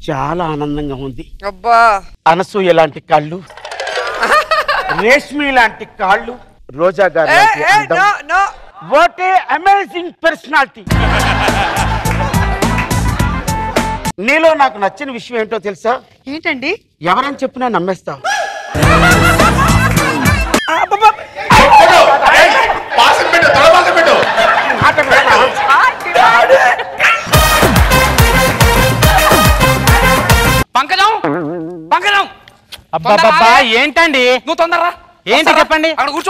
చాలా ఆనందంగా ఉంది అబ్బా అనసూయ లాంటి కళ్ళు రేష్మి లాంటి కాళ్ళు రోజా గారి ఏ, లాంటి ఏ, అందం no, no. What a amazing personality నీలో నాకు నచ్చిన విషయం ఏంటో తెలుసా ఏంటండి ఎవరని చెప్పినా నమ్మేస్తావు పాసం పెట్టు తల పాసం పెట్టు మాట వినరా? పంకజం పంకజం అబ్బబ్బబ్బా ఏంటండి నువ్వు తొందరరా ఏంటి వస్తారా? చెప్పండి? అక్కడ కూర్చో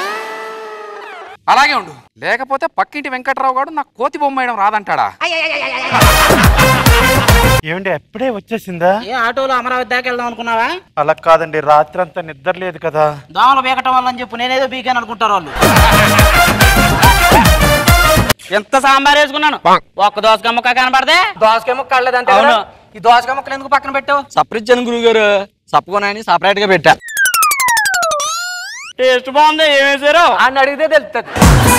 అలాగే ఉండు లేకపోతే పక్కింటి వెంకట్రావు గారు నాకు కోతి బొమ్మ వేయడం రాదంటాడా ఏమండి ఎప్పుడే వచ్చేసిందా ఏ ఆటోలో అమరావతి దాకా వెళ్దాం అనుకున్నావా అలా కాదండి రాత్రి అంతా నిద్ర లేదు కదా దోమలు బీకటం వల్ల అని చెప్పు నేనేదో బీకాను అనుకుంటారు వాళ్ళు ఎంత సాంబార్ వేసుకున్నాను ఒక్క దోసకాయ ముక్క కనపడదే దోసకాయ ముక్క కడలేదంటే అవును. ఈ దోసకాయ ముక్కలు ఎందుకు పక్కన పెట్టావు సపరించాను గురువు గారు సప్పుకోనని సపరేట్ గా పెట్టా టేస్ట్ బాగుంది ఏం వేసారు అని అడిగితే తెలుస్తుంది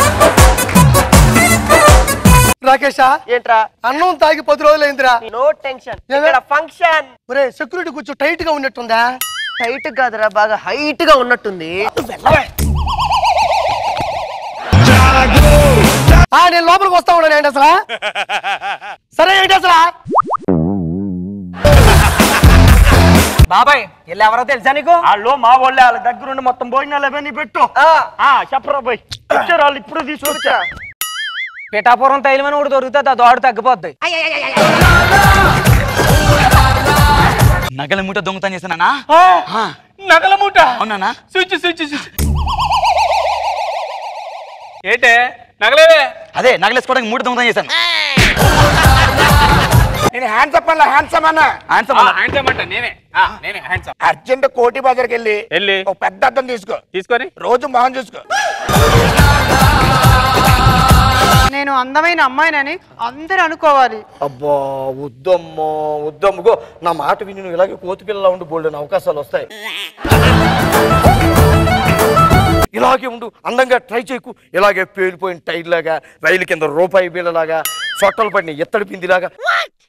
రాకేష్ ఏంట్రా అన్నం తాగి పది రోజులైందిరా నో టెన్షన్ ఇక్కడ ఫంక్షన్ ఒరే సెక్యూరిటీ కొంచెం టైట్ గా ఉన్నట్టుందా టైట్ కాదురా బాగా హైట్ గా ఉన్నట్టుంది ఆ నేను లోపలికి వస్తా ఉన్నాను ఏంటి అసలు సరే ఏంటి అసలు బాబాయ్ వీళ్ళు ఎవరో తెలుసా నీకు వాళ్ళు మా వాళ్ళే వాళ్ళ దగ్గరుండి మొత్తం భోజనాలు అవన్నీ పెట్టు ఆ, ఆ, చెప్పరా పోయి ఇచ్చారు వాళ్ళు ఇప్పుడు తీసుకొచ్చా పిఠాపురం తైలమని ఒకటి దొరుకుతుంది ఆ దోడు తగ్గిపోద్ది నగల మూట దొంగతనం చేశానా నగల మూట అవునా స్విచ్ స్విచ్ స్విచ్ ఏంటే నగలేవే అదే నగలేసుకోవడానికి మూట దొంగతనం చేశాను నేను హ్యాండ్సప్ అన్న హ్యాండ్సమ్ అన్న ఆన్సర్ హ్యాండ్సమ్ అంట నేనే ఆ, నేనే హ్యాండ్సమ్ అర్జెంట్ కోటి బజార్కి వెళ్ళి వెళ్ళి ఒక పెద్ద అద్దం తీసుకో తీసుకొని రోజు మొహం చూసుకో నేను అందమైన అమ్మాయినని అందరూ అనుకోవాలి అబ్బా వద్దమ్మో వద్దమ్ముగో నా మాట విని నువ్వు ఇలాగే కోతి పిల్లలా ఉండి బోల్డెన్ అవకాశాలు వస్తాయి ఇలాగే ఉండు అందంగా ట్రై చేయకు ఇలాగే పేలిపోయిన టైర్ లాగా రైలు కింద రూపాయి బిళ్ళలాగా చొట్టలు పడిన ఎత్తడి పిందిలాగా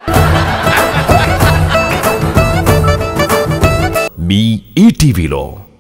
మీ ఈటీవీలో